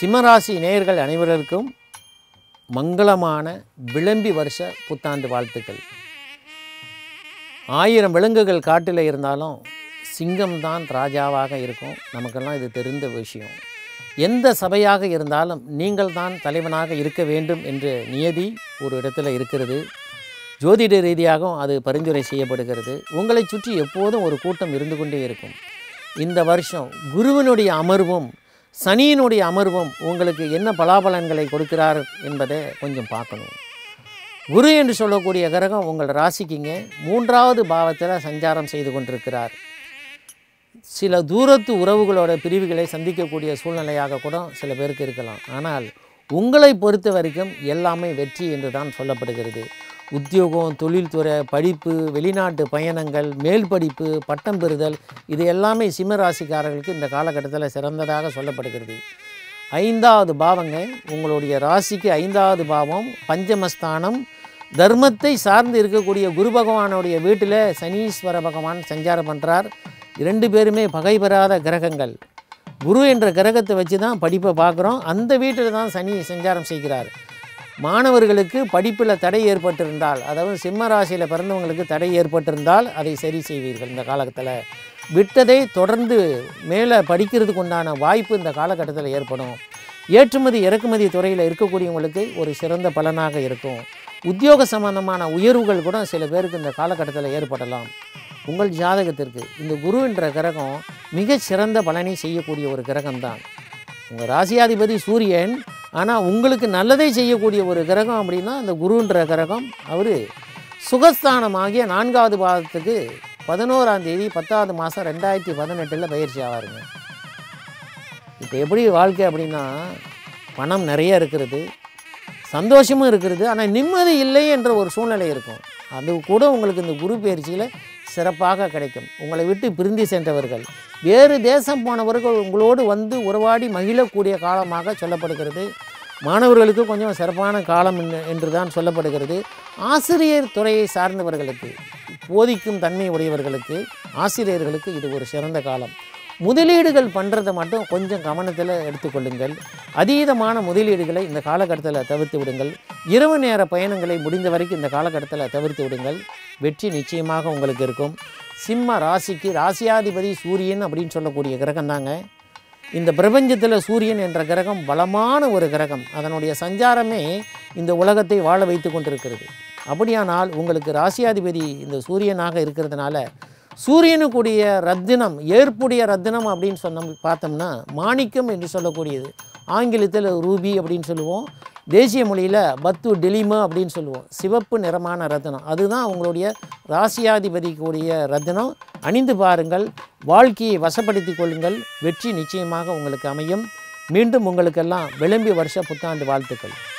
சிம்மராசி நேயர்கள் அனைவருக்கும் மங்களமான விளம்பி வருஷ புத்தாண்டு வாழ்த்துக்கள் ஆயிரம் விலங்குகள் காட்டில் இருந்தாலும் சிங்கம்தான் ராஜாவாக இருக்கும் நமக்கெல்லாம் இது தெரிந்த விஷயம் எந்த சபையாக இருந்தாலும் நீங்கள் தான் தலைவனாக இருக்க வேண்டும் என்ற நியதி ஒரு இடத்துல இருக்கிறது ஜோதிட ரீதியாகவும் அது பரிந்துரை செய்யப்படுகிறது உங்களை சுற்றி எப்போதும் ஒரு கூட்டம் இருந்து கொண்டே இருக்கும் இந்த வருஷம் குருவினுடைய அமர்வும் சனியினுடைய அமர்வும் உங்களுக்கு என்ன பலாபலன்களை கொடுக்கிறார் என்பதை கொஞ்சம் பார்க்கணும் குரு என்று சொல்லக்கூடிய கிரகம் உங்கள் ராசிக்குங்க மூன்றாவது பாவத்தில் சஞ்சாரம் செய்து கொண்டிருக்கிறார் சில தூரத்து உறவுகளோட பிரிவுகளை சந்திக்கக்கூடிய சூழ்நிலையாக கூட சில பேருக்கு இருக்கலாம் ஆனால் உங்களை பொறுத்த வரைக்கும் எல்லாமே வெற்றி என்று தான் சொல்லப்படுகிறது உத்தியோகம் தொழில்துறை படிப்பு வெளிநாட்டு பயணங்கள் மேல் படிப்பு பட்டம் பெறுதல் இது எல்லாமே சிம்ம ராசிக்காரர்களுக்கு இந்த காலகட்டத்தில் சிறந்ததாக சொல்லப்படுகிறது ஐந்தாவது பாவங்க உங்களுடைய ராசிக்கு ஐந்தாவது பாவம் பஞ்சமஸ்தானம் தர்மத்தை சார்ந்து இருக்கக்கூடிய குரு பகவானுடைய வீட்டில் சனீஸ்வர பகவான் சஞ்சாரம் பண்ணுறார் இரண்டு பேருமே பகை பெறாத கிரகங்கள் குரு என்ற கிரகத்தை வச்சு தான் படிப்பை பார்க்குறோம் அந்த வீட்டில் தான் சனி சஞ்சாரம் செய்கிறார் மாணவர்களுக்கு படிப்பில் தடை ஏற்பட்டிருந்தால் அதாவது சிம்ம ராசியில் பிறந்தவங்களுக்கு தடை ஏற்பட்டிருந்தால் அதை சரி செய்வீர்கள் இந்த காலகட்டத்தில் விட்டதை தொடர்ந்து மேலே படிக்கிறதுக்கு உண்டான வாய்ப்பு இந்த காலகட்டத்தில் ஏற்படும் ஏற்றுமதி இறக்குமதி துறையில் இருக்கக்கூடியவங்களுக்கு ஒரு சிறந்த பலனாக இருக்கும் உத்தியோக சம்பந்தமான உயர்வுகள் கூட சில பேருக்கு இந்த காலகட்டத்தில் ஏற்படலாம் உங்கள் ஜாதகத்திற்கு இந்த குரு என்ற கிரகம் மிகச் சிறந்த பலனை செய்யக்கூடிய ஒரு கிரகம்தான் உங்கள் ராசியாதிபதி சூரியன் ஆனால் உங்களுக்கு நல்லதை செய்யக்கூடிய ஒரு கிரகம் அப்படின்னா அந்த குருன்ற கிரகம் அவர் சுகஸ்தானமாகிய நான்காவது பாதத்துக்கு பதினோராம் தேதி பத்தாவது மாதம் ரெண்டாயிரத்தி பதினெட்டில் பயிற்சி ஆவாருங்க இப்போ எப்படி வாழ்க்கை அப்படின்னா பணம் நிறைய இருக்கிறது சந்தோஷமும் இருக்கிறது ஆனால் நிம்மதி இல்லை என்ற ஒரு சூழ்நிலை இருக்கும் அது கூட உங்களுக்கு இந்த குரு பயிற்சியில் சிறப்பாக கிடைக்கும் உங்களை விட்டு பிரிந்து சென்றவர்கள் வேறு தேசம் போனவர்கள் உங்களோடு வந்து உறவாடி மகிழக்கூடிய காலமாக சொல்லப்படுகிறது மாணவர்களுக்கு கொஞ்சம் சிறப்பான காலம் என்று- என்று தான் சொல்லப்படுகிறது ஆசிரியர் துறையை சார்ந்தவர்களுக்கு போதிக்கும் தன்மை உடையவர்களுக்கு ஆசிரியர்களுக்கு இது ஒரு சிறந்த காலம் முதலீடுகள் பண்ணுறதை மட்டும் கொஞ்சம் கவனத்தில் எடுத்துக்கொள்ளுங்கள் அதீதமான முதலீடுகளை இந்த காலகட்டத்தில் தவிர்த்து விடுங்கள் இரவு நேர பயணங்களை முடிந்த வரைக்கும் இந்த காலகட்டத்தில் தவிர்த்து விடுங்கள் வெற்றி நிச்சயமாக உங்களுக்கு இருக்கும் சிம்ம ராசிக்கு ராசியாதிபதி சூரியன் அப்படின்னு சொல்லக்கூடிய கிரகம் தாங்க இந்த பிரபஞ்சத்தில் சூரியன் என்ற கிரகம் பலமான ஒரு கிரகம் அதனுடைய சஞ்சாரமே இந்த உலகத்தை வாழ வைத்து கொண்டிருக்கிறது அப்படியானால் உங்களுக்கு ராசியாதிபதி இந்த சூரியனாக இருக்கிறதுனால சூரியனுக்குரிய ரத்தினம் ஏற்புடைய ரத்தினம் அப்படின்னு சொன்னோம் பார்த்தோம்னா மாணிக்கம் என்று சொல்லக்கூடியது ஆங்கிலத்தில் ரூபி அப்படின்னு சொல்லுவோம் தேசிய மொழியில் பத்து டெலிமா அப்படின்னு சொல்லுவோம் சிவப்பு நிறமான ரத்தினம் அதுதான் உங்களுடைய ராசியாதிபதிக்குரிய ரத்தினம் அணிந்து பாருங்கள் வாழ்க்கையை வசப்படுத்திக் கொள்ளுங்கள் வெற்றி நிச்சயமாக உங்களுக்கு அமையும் மீண்டும் உங்களுக்கெல்லாம் விளம்பி வருஷ புத்தாண்டு வாழ்த்துக்கள்